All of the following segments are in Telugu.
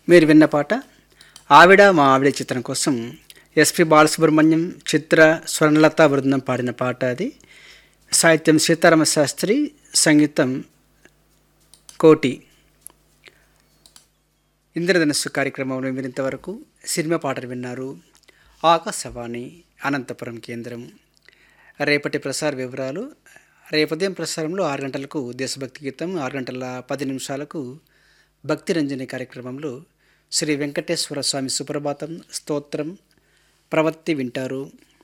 మీరు విన్న పాట ఆవిడ మా ఆవిడ చిత్రం కోసం ఎస్పి బాలసుబ్రహ్మణ్యం చిత్ర స్వర్ణలత బృందం పాడిన పాట అది సాహిత్యం సీతారామ శాస్త్రి సంగీతం కోటి ఇంద్రధనస్సు కార్యక్రమంలో మీరు ఇంతవరకు సినిమా పాటలు విన్నారు ఆకాశవాణి అనంతపురం కేంద్రం రేపటి ప్రసార వివరాలు రేపు ఉదయం ప్రసారంలో ఆరు గంటలకు దేశభక్తి గీతం ఆరు గంటల పది నిమిషాలకు భక్తి రంజని కార్యక్రమంలో శ్రీ వెంకటేశ్వర స్వామి సుప్రభాతం స్తోత్రం ప్రవర్తి వింటారు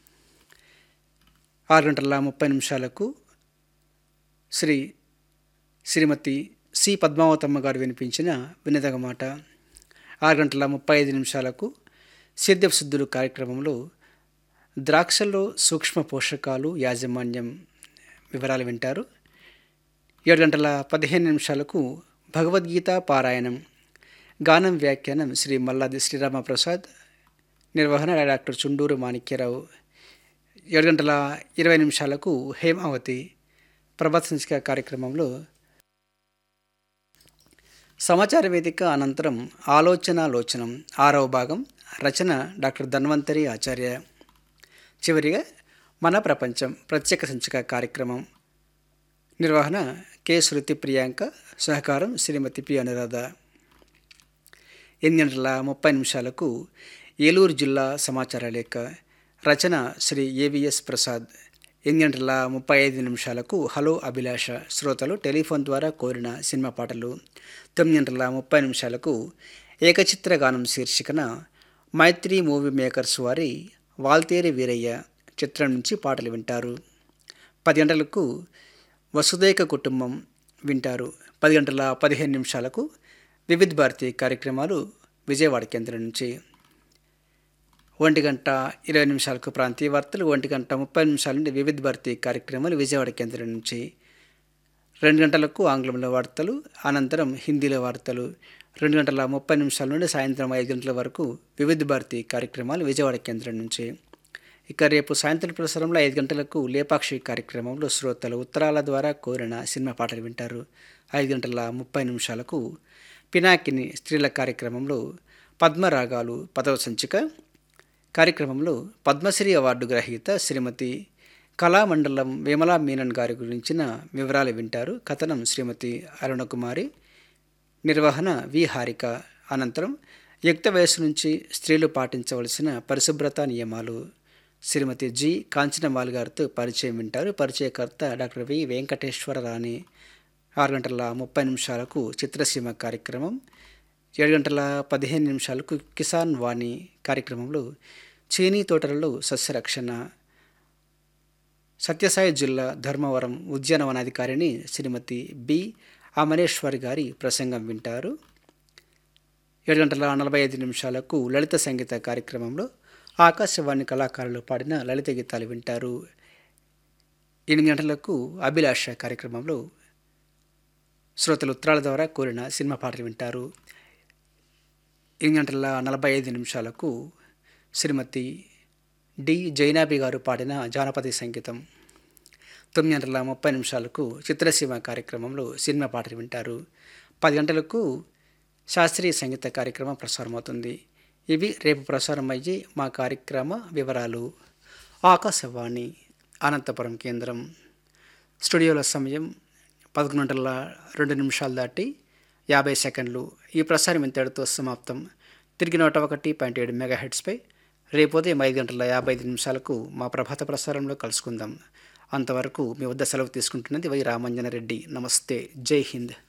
ఆరు గంటల ముప్పై నిమిషాలకు శ్రీ శ్రీమతి సి పద్మావతమ్మ గారు వినిపించిన వినదగ మాట ఆరు గంటల ముప్పై ఐదు నిమిషాలకు సిద్ధ శుద్ధులు కార్యక్రమంలో ద్రాక్షల్లో సూక్ష్మ పోషకాలు యాజమాన్యం వివరాలు వింటారు ఏడు గంటల పదిహేను నిమిషాలకు భగవద్గీత పారాయణం గానం వ్యాఖ్యానం శ్రీ మల్లాది శ్రీరామప్రసాద్ నిర్వహణ డాక్టర్ చుండూరు మాణిక్యరావు ఏడు గంటల ఇరవై నిమిషాలకు హేమావతి ప్రభాత సంచిక కార్యక్రమంలో సమాచార వేదిక అనంతరం ఆలోచన లోచనం ఆరవ భాగం రచన డాక్టర్ ధన్వంతరి ఆచార్య చివరిగా మన ప్రపంచం ప్రత్యేక సంచిక కార్యక్రమం నిర్వహణ కె శృతి ప్రియాంక సహకారం శ్రీమతి పి అనురాధ ఎనిమిది గంటల ముప్పై నిమిషాలకు ఏలూరు జిల్లా సమాచార లేఖ రచన శ్రీ ఏవిఎస్ ప్రసాద్ ఎనిమిది గంటల ముప్పై ఐదు నిమిషాలకు హలో అభిలాష శ్రోతలు టెలిఫోన్ ద్వారా కోరిన సినిమా పాటలు తొమ్మిది గంటల ముప్పై నిమిషాలకు ఏకచిత్ర గానం శీర్షికన మైత్రి మూవీ మేకర్స్ వారి వాల్తేరి వీరయ్య చిత్రం నుంచి పాటలు వింటారు పది గంటలకు వసుదైక కుటుంబం వింటారు పది గంటల పదిహేను నిమిషాలకు వివిధ్ భారతి కార్యక్రమాలు విజయవాడ కేంద్రం నుంచి ఒంటి గంట ఇరవై నిమిషాలకు ప్రాంతీయ వార్తలు ఒంటి గంట ముప్పై నిమిషాల నుండి వివిధ భారతి కార్యక్రమాలు విజయవాడ కేంద్రం నుంచి రెండు గంటలకు ఆంగ్లంలో వార్తలు అనంతరం హిందీలో వార్తలు రెండు గంటల ముప్పై నిమిషాల నుండి సాయంత్రం ఐదు గంటల వరకు వివిధ భారతి కార్యక్రమాలు విజయవాడ కేంద్రం నుంచి ఇక రేపు సాయంత్రం ప్రసారంలో ఐదు గంటలకు లేపాక్షి కార్యక్రమంలో శ్రోతలు ఉత్తరాల ద్వారా కోరిన సినిమా పాటలు వింటారు ఐదు గంటల ముప్పై నిమిషాలకు పినాకిని స్త్రీల కార్యక్రమంలో పద్మరాగాలు పదవ సంచిక కార్యక్రమంలో పద్మశ్రీ అవార్డు గ్రహీత శ్రీమతి కళామండలం విమలా మీనన్ గారి గురించిన వివరాలు వింటారు కథనం శ్రీమతి అరుణకుమారి నిర్వహణ వి హారిక అనంతరం యుక్త వయసు నుంచి స్త్రీలు పాటించవలసిన పరిశుభ్రత నియమాలు శ్రీమతి జి కాంచనమాల్ గారితో పరిచయం వింటారు పరిచయకర్త డాక్టర్ వి వెంకటేశ్వర రాణి ఆరు గంటల ముప్పై నిమిషాలకు చిత్రసీమ కార్యక్రమం ఏడు గంటల పదిహేను నిమిషాలకు కిసాన్ వాణి కార్యక్రమంలో చీనీ తోటలలో సస్యరక్షణ సత్యసాయి జిల్లా ధర్మవరం ఉద్యానవనాధికారిని శ్రీమతి బి అమరేశ్వరి గారి ప్రసంగం వింటారు ఏడు గంటల నలభై ఐదు నిమిషాలకు లలిత సంగీత కార్యక్రమంలో ఆకాశవాణి కళాకారులు పాడిన లలిత గీతాలు వింటారు ఎనిమిది గంటలకు అభిలాష కార్యక్రమంలో శ్రోతలు ఉత్తరాల ద్వారా కోరిన సినిమా పాటలు వింటారు ఎనిమిది గంటల నలభై ఐదు నిమిషాలకు శ్రీమతి డి జైనాబి గారు పాడిన జానపద సంగీతం తొమ్మిది గంటల ముప్పై నిమిషాలకు చిత్రసీమ కార్యక్రమంలో సినిమా పాటలు వింటారు పది గంటలకు శాస్త్రీయ సంగీత కార్యక్రమం ప్రసారమవుతుంది ఇవి రేపు ప్రసారం అయ్యే మా కార్యక్రమ వివరాలు ఆకాశవాణి అనంతపురం కేంద్రం స్టూడియోల సమయం పదకొండు గంటల రెండు నిమిషాలు దాటి యాభై సెకండ్లు ఈ ప్రసారం ఇంతటితో సమాప్తం తిరిగి నూట ఒకటి పాయింట్ ఏడు మెగా హెడ్స్పై రేపు ఉదయం ఐదు గంటల యాభై ఐదు నిమిషాలకు మా ప్రభాత ప్రసారంలో కలుసుకుందాం అంతవరకు మీ వద్ద సెలవు తీసుకుంటున్నది వై రామంజన రెడ్డి నమస్తే జై హింద్